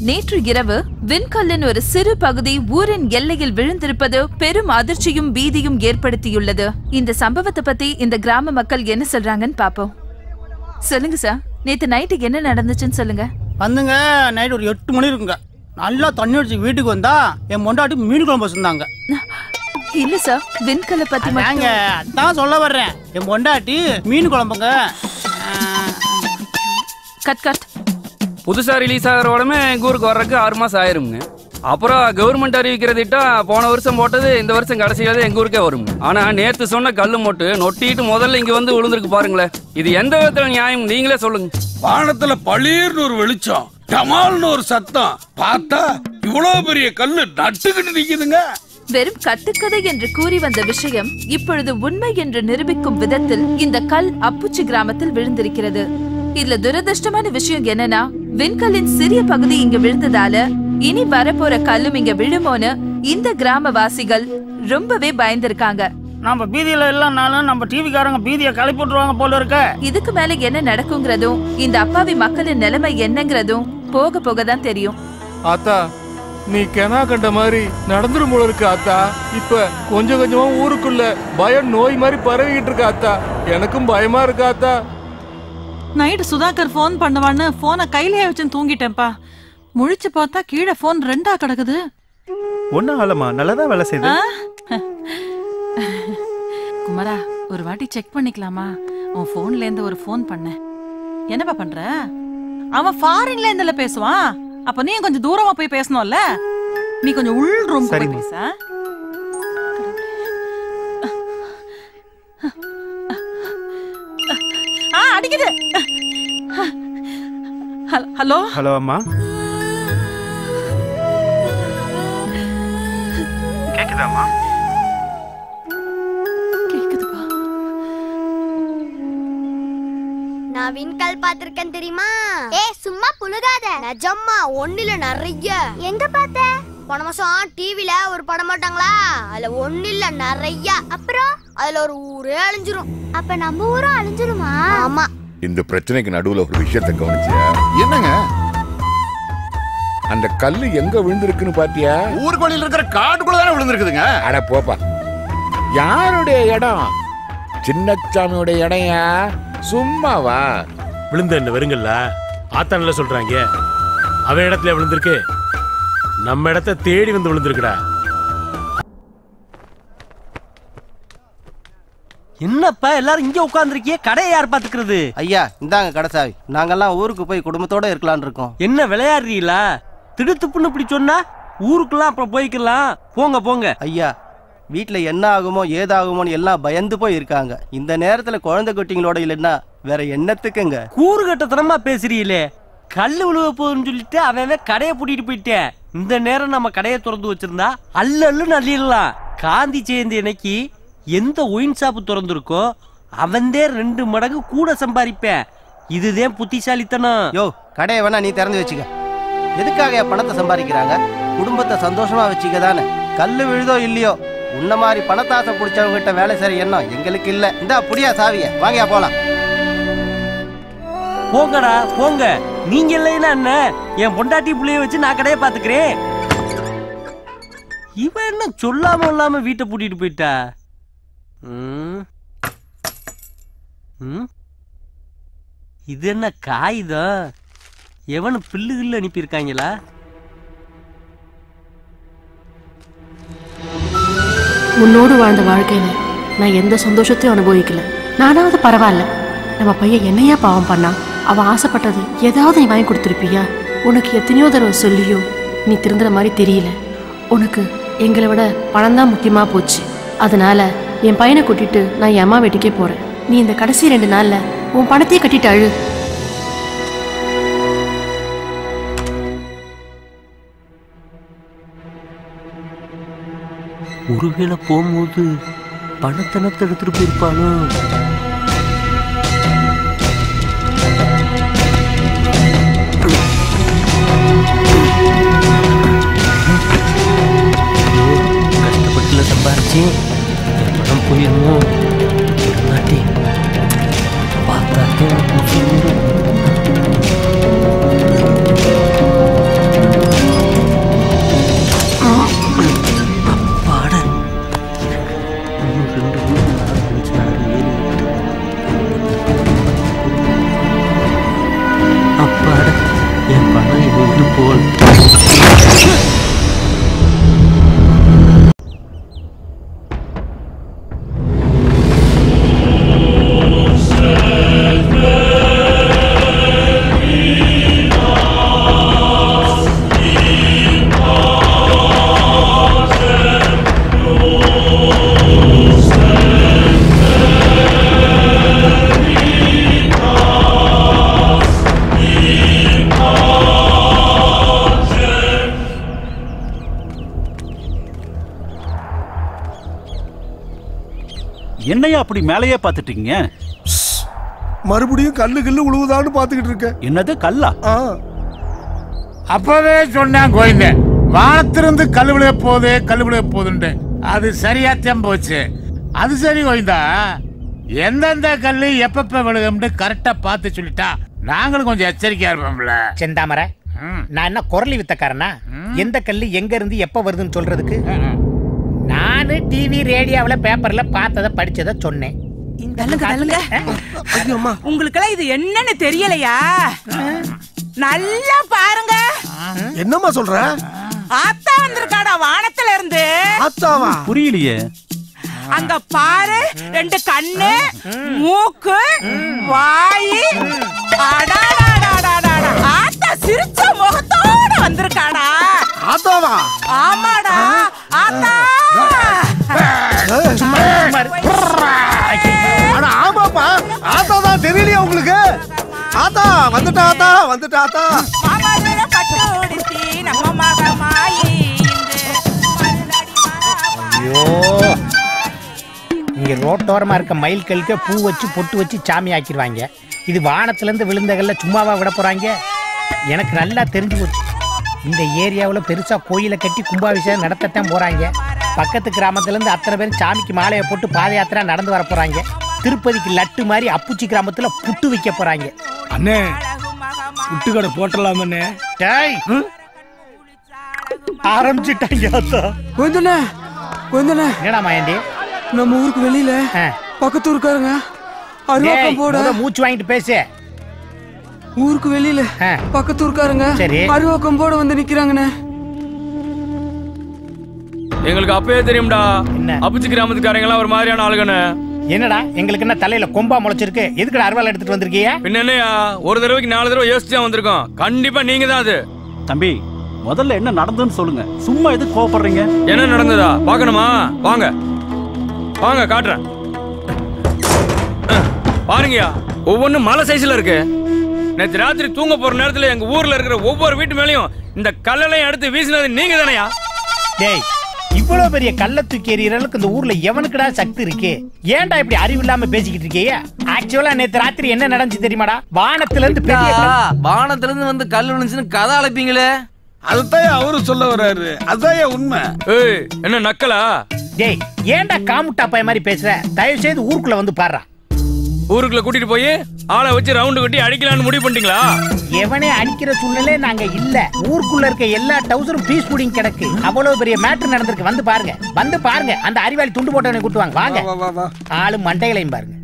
நேற்று இரவு விண்கல்லின் ஒரு சிறு பகுதி ஊரின் எல்லையில் விழுந்திருப்பது பெரும் அதிர்ச்சியும் பீதியும் ஏற்படுத்தியுள்ளது இந்த சம்பவத்தை பத்தி இந்த கிராம மக்கள் என்ன சொல்றாங்கன்னு பாப்போம் சொல்லுங்க சார் நேத்து நைட்டு என்ன நடந்துச்சுன்னு சொல்லுங்க வந்துங்க நைட் ஒரு எட்டு மணி இருக்குங்க நல்லா தண்ணி அடிச்சு வீட்டுக்கு வந்தா என் பொண்டாட்டி மீன் குழம்பு வச்சிருந்தாங்க இல்ல சார் விண்கல்லை பத்தி நாங்க மட்டும் அதான் சொல்ல வர்றேன் என் பொண்டாட்டி மீன் குழம்புங்க கட் கட் புதுசா ரிலீஸ் ஆகிற உடனே எங்க ஊருக்கு வர்றதுக்கு ஆறு மாசம் ஆயிருங்க அப்புறம் கவர்மெண்ட் அறிவிக்கிற திட்டம் போன வருஷம் போட்டது இந்த வருஷம் கடைசியாவது எங்க ஊருக்கே வருங்க ஆனா நேத்து சொன்ன கல்லு மொட்டு நொட்டிட்டு முதல்ல இங்க வந்து விழுந்திருக்கு பாருங்களேன் இது எந்த விதத்துல நியாயம் நீங்களே சொல்லுங்க வானத்துல பளீர்னு ஒரு வெளிச்சம் டமால்னு ஒரு சத்தம் பார்த்தா இவ்வளவு பெரிய கல்லு நட்டுக்கிட்டு நிக்குதுங்க வெறும் கட்டுக்கதை என்று கூறி வந்த விஷயம் இப்பொழுது உண்மை என்று நிரூபிக்கும் விதத்தில் இந்த கல் அப்புச்சி கிராமத்தில் விழுந்திருக்கிறது இதுல துரதிருஷ்டமான விஷயம் என்னன்னா விண்கல்லின் சிறிய பகுதி இங்க விழுந்ததால இனி வரப்போற கல்லும் இங்க விழுமோன்னு இந்த கிராமவாசிகள் ரொம்பவே பயந்திருக்காங்க நம்ம பீதியில இல்லைனாலும் நம்ம டிவிக்காரங்க பீதியை கிளப்பி விட்டுருவாங்க போல இருக்க இதுக்கு மேல என்ன நடக்குங்கிறதும் இந்த அப்பாவி மக்களின் நிலைமை என்னங்கிறதும் போக போக தான் தெரியும் ஆத்தா நீ கெனா கண்ட மாதிரி நடந்துரும் போல இருக்கு ஆத்தா இப்ப கொஞ்சம் கொஞ்சமா ஊருக்குள்ள பயம் நோய் மாதிரி பரவிக்கிட்டு இருக்கு ஆத்தா எனக்கும் பயமா இருக்கு ஆத்தா நைட்டு சுதாகர் ஃபோன் பண்ணுவான்னு போனை கையிலேயே வச்சு தூங்கிட்டேன்ப்பா முழிச்சு பார்த்தா கீழே ஃபோன் ரெண்டா கிடக்குது ஒன்னும் ஆலமா நல்லதா வேலை செய்யுது ஆ? குமரா ஒரு வாட்டி செக் பண்ணிக்கலாமா உன் போன்ல இருந்து ஒரு ஃபோன் பண்ணேன் என்னப்பா பண்ற அவன் ஃபாரின்ல இருந்துல பேசுவான் அப்ப நீ கொஞ்சம் தூரமா போய் பேசணும்ல நீ கொஞ்சம் உள் ரூம் போய் சரிம்மா. பேச ஆ? ஆ அடிக்குது ஹலோ- ஹலோ ஹலோ அம்மா கேக்குதாம்மா கேக்குதுப்பா நான் விண்கல் பாத்திருக்கேன் தெரியுமா ஏ சும்மா புழுகாத நிஜம்மா ஒண்ணுல நிறைய எங்க பார்த்த போன மாசம் டிவில ஒரு படம் போட்டாங்களா அதுல ஒண்ணு இல்ல நிறைய அப்புறம் அதுல ஒரு ஊரே அழிஞ்சிரும் அப்ப நம்ம ஊரும் அழிஞ்சிருமா ஆமா இந்த பிரச்சனைக்கு நடுவுல ஒரு விஷயத்தை கவனிச்சியா என்னங்க அந்த கல்லு எங்க விழுந்திருக்குன்னு பாத்தியா ஊருக்குள்ள இருக்கிற காட்டுக்குள்ள தானே விழுந்திருக்குதுங்க அட போப்பா யாருடைய இடம் சின்னச்சாமியோட இடம்யா சும்மாவா விழுந்த என்ன வெறுங்கல்ல ஆத்தான்ல சொல்றாங்க அவன் இடத்துல விழுந்திருக்கு நம்ம இடத்த தேடி வந்து விழுந்திருக்குடா என்னப்பா எல்லாரும் இங்க உட்கார்ந்துருக்கியே கடையை யார் பாத்துக்கிறது ஐயா இந்தாங்க கடைசாவி நாங்கெல்லாம் ஊருக்கு போய் குடும்பத்தோட இருக்கலாம்னு இருக்கோம் என்ன விளையாடுறீங்களா திடுத்துப்புன்னு இப்படி சொன்னா ஊருக்குலாம் அப்புறம் போய்க்கலாம் போங்க போங்க ஐயா வீட்ல என்ன ஆகுமோ ஏதாகுமோன்னு எல்லாம் பயந்து போய் இருக்காங்க இந்த நேரத்துல குழந்தை குட்டிங்களோட இல்லைன்னா வேற என்னத்துக்குங்க கூறுகட்டத்தனமா பேசுறீங்களே கல்லு விழுவ போகுதுன்னு சொல்லிட்டு அவன் அவன் கடையை பூட்டிட்டு போயிட்டேன் இந்த நேரம் நம்ம கடையை திறந்து வச்சிருந்தா அல்ல அல்லு நள்ளிடலாம் காந்தி ஜெயந்தி அன்னைக்கு எந்த ஒயின் ஷாப்பு திறந்திருக்கோ அவன்தே ரெண்டு மடங்கு கூட சம்பாதிப்பேன் இதுதான் புத்திசாலித்தனம் யோ கடையை வேணா நீ திறந்து வச்சுக்க எதுக்காக என் பணத்தை சம்பாதிக்கிறாங்க குடும்பத்தை சந்தோஷமா வச்சுக்க தானே கல்லு விழுதோ இல்லையோ உன்ன மாதிரி பணத்தாசை பிடிச்சவங்க கிட்ட வேலை செய்ய எண்ணம் எங்களுக்கு இல்ல இந்தா புடியா சாவிய வாங்கியா போலாம் போங்கடா போங்க நீங்க இல்லைன்னா என்ன என் பொண்டாட்டி புள்ளைய வச்சு நான் கடையை பாத்துக்கிறேன் இவன் என்ன சொல்லாம இல்லாம வீட்டை பூட்டிட்டு போயிட்டா ம். ம். இது என்ன காகிதம் எவனு பில்லு கில்லு அனுப்பியிருக்காங்களா உன்னோடு வாழ்ந்த வாழ்க்கையில நான் எந்த சந்தோஷத்தையும் அனுபவிக்கல நானாவது பரவாயில்ல நம்ம பையன் என்னையா பாவம் பண்ணான் அவன் ஆசைப்பட்டது ஏதாவது நீ வாங்கி கொடுத்துருப்பியா உனக்கு எத்தனையோ தடவை சொல்லியும் நீ திருந்துற மாதிரி தெரியல உனக்கு எங்களை விட பணம் தான் முக்கியமா போச்சு அதனால என் பையனை கூட்டிட்டு நான் என் அம்மா வீட்டுக்கே போறேன் நீ இந்த கடைசி ரெண்டு நாள்ல உன் பணத்தையே கட்டிட்டு அழு ஒருவேளை போகும்போது பணத்தனத்தை எடுத்துட்டு போயிருப்பானோ கஷ்டப்பட்டுல சம்பாரிச்சேன் என் பணம் போயிருமோ நாட்டி பார்த்தாக்கே எனக்கு உசுரு. ஊது போல் என்னையா அப்படி மேலேயே பார்த்துட்டு இருக்கீங்க மறுபடியும் கல்லு கல்லு உழுவுதான்னு பாத்துக்கிட்டு இருக்கேன் என்னது கல்லா அப்பவே சொன்னேன் கோயிந்த வானத்திலிருந்து கல் விழுக போகுது கல் விழுக போகுதுன்ட்டு அது சரியாத்தான் போச்சு அது சரி கோயிந்தா எந்தெந்த கல்லு எப்பப்ப விழுகும்னு கரெக்டா பார்த்து சொல்லிட்டா நாங்களும் கொஞ்சம் எச்சரிக்கையா இருப்போம்ல செந்தாமரை நான் என்ன குரலி வித்தக்காரனா எந்த கல்லு எங்க இருந்து எப்ப வருதுன்னு சொல்றதுக்கு நானு டிவி ரேடியோவில் பேப்பர்ல பார்த்தத படிச்சத சொன்னேன் தள்ளுங்க தள்ளுங்க உங்களுக்கெல்லாம் இது என்னன்னு தெரியலையா நல்லா பாருங்க என்னம்மா சொல்ற ஆத்தா வந்திருக்காடா வானத்துல இருந்து ஆத்தாவா புரியலையே அங்க பாரு ரெண்டு கண்ணு மூக்கு வாய் அடாடாடாடாடா. ஆத்தா சிரிச்ச முகத்தோட வந்திருக்காடா ஆத்தாவா ஆமாடா ஆத்தா ஆனா ஆமாப்பா ஆத்தா தான் தெரியலையா உங்களுக்கு ஆத்தா வந்துட்டா ஆத்தா வந்துட்டா ஆத்தா மாமாதுர பட்டு உடுத்தி நம்ம மகமாயி ஐயோ இங்க ரோட்டோரமா இருக்க மயில் கல்லுக்கு பூ வச்சு பொட்டு வச்சு சாமி ஆக்கிடுவாங்க இது வானத்துல இருந்து விழுந்தகல்ல சும்மாவா விட போறாங்க எனக்கு நல்லா தெரிஞ்சு போச்சு இந்த ஏரியாவில் பெருசா கோயிலை கட்டி கும்பாபிஷேகம் நடத்தத்தான் போறாங்க பக்கத்து கிராமத்துல இருந்து அத்தனை பேரும் சாமிக்கு மாலையை போட்டு பாத யாத்திரை நடந்து வர போறாங்க திருப்பதிக்கு லட்டு மாதிரி அப்புச்சி கிராமத்துல புட்டு வைக்க போறாங்க அண்ணே புட்டுக்கடை போட்டலாமண்ணே டேய் ஆரம்பிச்சிட்டாங்க அத்தா கொஞ்சண்ணே கொஞ்சண்ணே என்னடா மாயண்டி நம்ம ஊருக்கு வெளியில பக்கத்து ஊருக்காரங்க அருவாக்கம் போட முத மூச்சு வாங்கிட்டு பேசு ஊருக்கு வெளியில பக்கத்து ஊருக்காரங்க சரி. அருவாக்கம் போட வந்து நிக்கிறாங்கண்ணே எங்களுக்கு அப்பவே தெரியும்டா அப்புச்சி கிராமத்துக்காரங்க எல்லாம் ஒரு மாதிரியான ஆளுகன்னு என்னடா எங்களுக்கு என்ன தலையில கொம்பா முளைச்சிருக்கு எதுக்குடா அருவாள் எடுத்துட்டு வந்திருக்கீங்க பின்ன என்னையா ஒரு தடவைக்கு நாலு தடவை யோசிச்சு தான் வந்திருக்கோம் கண்டிப்பா நீங்க தான் அது தம்பி முதல்ல என்ன நடந்ததுன்னு சொல்லுங்க சும்மா எதுக்கு கோவப்படுறீங்க என்ன நடந்ததா பார்க்கணுமா வாங்க வாங்க காட்டுறேன் அஹ், பாருங்கயா ஒவ்வொன்றும் மலை சைஸ்ல இருக்கு நேற்று ராத்திரி தூங்க போற நேரத்துல எங்க ஊர்ல இருக்கிற ஒவ்வொரு வீட்டு மேலயும் இந்த கல்லலையும் எடுத்து வீசினது நீங்க தானையா டேய் இவ்வளவு பெரிய கள்ள தூக்கி எறியறதுக்கு இந்த ஊர்ல எவனுக்குடா சக்தி இருக்கு ஏன்டா இப்படி அறிவு இல்லாம பேசிக்கிட்டு இருக்கீங்க ஆக்சுவலா நேத்து ராத்திரி என்ன நடந்துச்சு தெரியுமாடா வானத்துல இருந்து பெரிய கல்- வானத்துல இருந்து வந்து கல் விழுந்துச்சுன்னு கதை அழைப்பீங்களே அதுதான் அவரு சொல்ல வர்றாரு அதான் உண்மை ஏய் என்ன நக்கலா டேய் ஏன்டா காமுட்டா பைய மாதிரி பேசுற தயவு செய்து ஊருக்குள்ள வந்து பாருடா ஊருக்குள்ள கூட்டிட்டு போய் ஆளை வச்சு ரவுண்டு கட்டி அடிக்கலாம்னு முடிவு பண்ணிட்டீங்களா எவனே அடிக்கிற சூழ்நிலை நாங்க இல்ல ஊருக்குள்ள இருக்க எல்லா டவுசரும் பீஸ் புடிங் கிடக்கு அவ்வளவு பெரிய மேட்டர் நடந்திருக்கு வந்து பாருங்க வந்து பாருங்க அந்த அறிவாளி துண்டு போட்டவனை கூட்டுவாங்க வாங்க ஆளு மண்டைகளையும் பாருங்க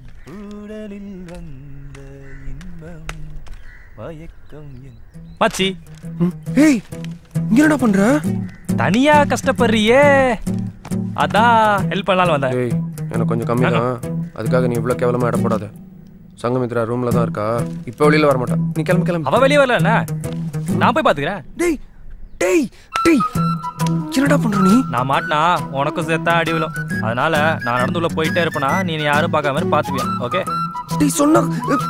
மச்சி ஏய் இங்க என்னடா பண்ற தனியா கஷ்டப்படுறியே அதான் ஹெல்ப் பண்ணலாம்னு வந்தேன் ஏய் எனக்கு கொஞ்சம் கம்மி தான் அதுக்காக நீ இவ்வளோ கேவலமாக இடப்படாத சங்கமித்ரா ரூமில் தான் இருக்கா இப்போ வெளியில் வர மாட்டா நீ கிளம்பு கிளம்பு அவ வெளியே வரல என்ன நான் போய் பாத்துக்கிறேன் டேய் டேய் டேய் என்னடா பண்ற நீ நான் மாட்டினா உனக்கும் சேர்த்தா அடி விழும் அதனால நான் நடந்து உள்ள போயிட்டே இருப்பேனா நீ என்னை யாரும் பார்க்காம மாதிரி பாத்துப்பியா ஓகே டேய் சொன்னா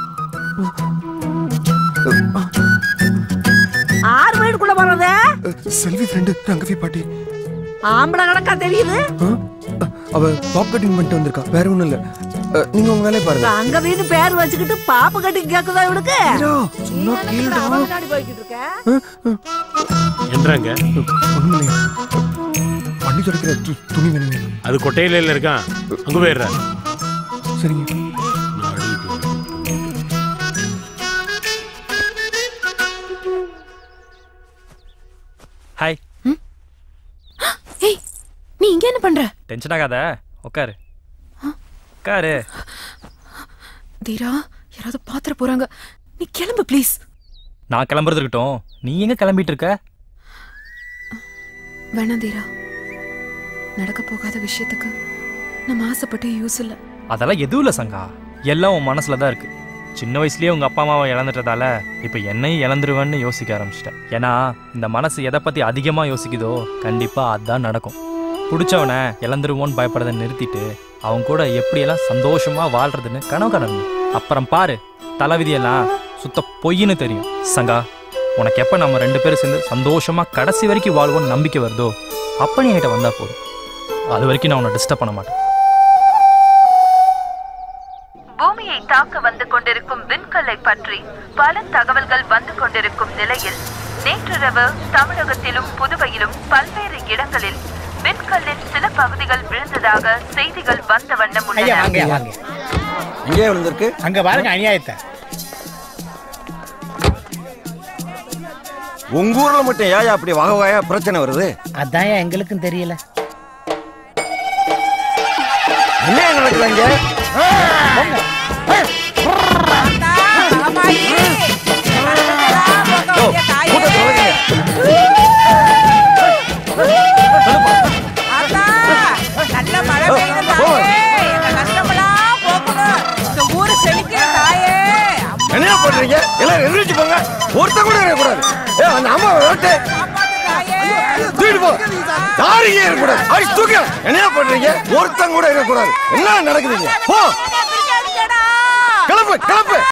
ஆறு வீடுக்குள்ள வர்றத செல்வி ஃப்ரெண்டு ரங்கவி பாட்டி ஆம்பளை கணக்கா தெரியுது அவ பாப் கட்டிங் பண்ணிட்டு வந்திருக்கா வேற ஒண்ணும் இல்ல அஹ், நீங்க உங்க வேலையை பாருங்க அங்க வீடு பேர் வச்சுக்கிட்டு பாப்பு கட்டி கேக்குதா இவனுக்கு சொன்னா கேளுடா அவன் முன்னாடி போய்கிட்டு இருக்க என்றாங்க ஒண்ணுமில்லையா பண்ணி துடைக்கிற து- துணி வேணுங்க அது கொட்டையில இருக்கான் அங்க போயிடுற சரிங்க ஹாய் ஏய் நீ இங்க என்ன பண்ற டென்ஷன் ஆகாத உட்காரு உட்காரு தீரா யாராவது பாத்திர போறாங்க நீ கிளம்பு ப்ளீஸ் நான் கிளம்புறது இருக்கட்டும் நீ எங்க கிளம்பிட்டு இருக்க வேணாம் தீரா நடக்க போகாத விஷயத்துக்கு நம்ம ஆசைப்பட்டு யூஸ் இல்லை அதெல்லாம் எதுவும் இல்லை சங்கா எல்லாம் உன் மனசுல தான் இருக்கு சின்ன வயசுலயே உங்க அப்பா அம்மாவை இழந்துட்டதால இப்ப என்னையும் இழந்துருவேன்னு யோசிக்க ஆரம்பிச்சிட்டேன் ஏன்னா இந்த மனசு எதை பத்தி அதிகமா யோசிக்குதோ கண்டிப்பா அதான் நடக்கும் பிடிச்சவனை இழந்துருவோன்னு பயப்படுறதை நிறுத்திட்டு அவன் கூட எப்படியெல்லாம் சந்தோஷமா வாழ்றதுன்னு கனவு காணணும் அப்புறம் பாரு தலைவிதியெல்லாம் சுத்த பொய்ன்னு தெரியும் சங்கா உனக்கு எப்ப நம்ம ரெண்டு பேரும் சேர்ந்து சந்தோஷமா கடைசி வரைக்கும் வாழ்வோம்னு நம்பிக்கை வருதோ அப்ப நீ என்கிட்ட வந்தா போதும் அது வரைக்கும் நான் உன்னை டிஸ்டர்ப் பண்ண மாட்டேன் பூமியை தாக்க வந்து கொண்டிருக்கும் விண்கல்லை பற்றி பல தகவல்கள் வந்து கொண்டிருக்கும் நிலையில் நேற்றிரவு தமிழகத்திலும் புதுவையிலும் பல்வேறு இடங்களில் விண்கல்லின் சில பகுதிகள் விழுந்ததாக செய்திகள் வந்த வண்ணம் ஐயா வாங்க உள்ளன வாங்க எங்கே விழுந்திருக்கு அங்க பாருங்க அநியாயத்தை உங்க ஊர்ல மட்டும் ஏன் அப்படி வகை வகையா பிரச்சனை வருது அதான் எங்களுக்கும் தெரியல என்ன நடக்குது அங்க நல்ல மழை பெய்யுது தாயே எங்க கஷ்டமெல்லாம் போக்கணும் இந்த ஊரு செழிக்கிற தாயே என்ன பண்றீங்க எல்லாரும் எதிர்த்து போங்க ஒருத்தன் கூட இருக்கக்கூடாது ஏ அந்த அம்மா விரட்டு தூக்கிட்டு போ யாருங்க இருக்கக்கூடாது அடிச்சு தூக்க என்ன பண்றீங்க ஒருத்தன் கூட இருக்கக்கூடாது என்ன நடக்குதுங்க போ கிளம்பு கிளம்பு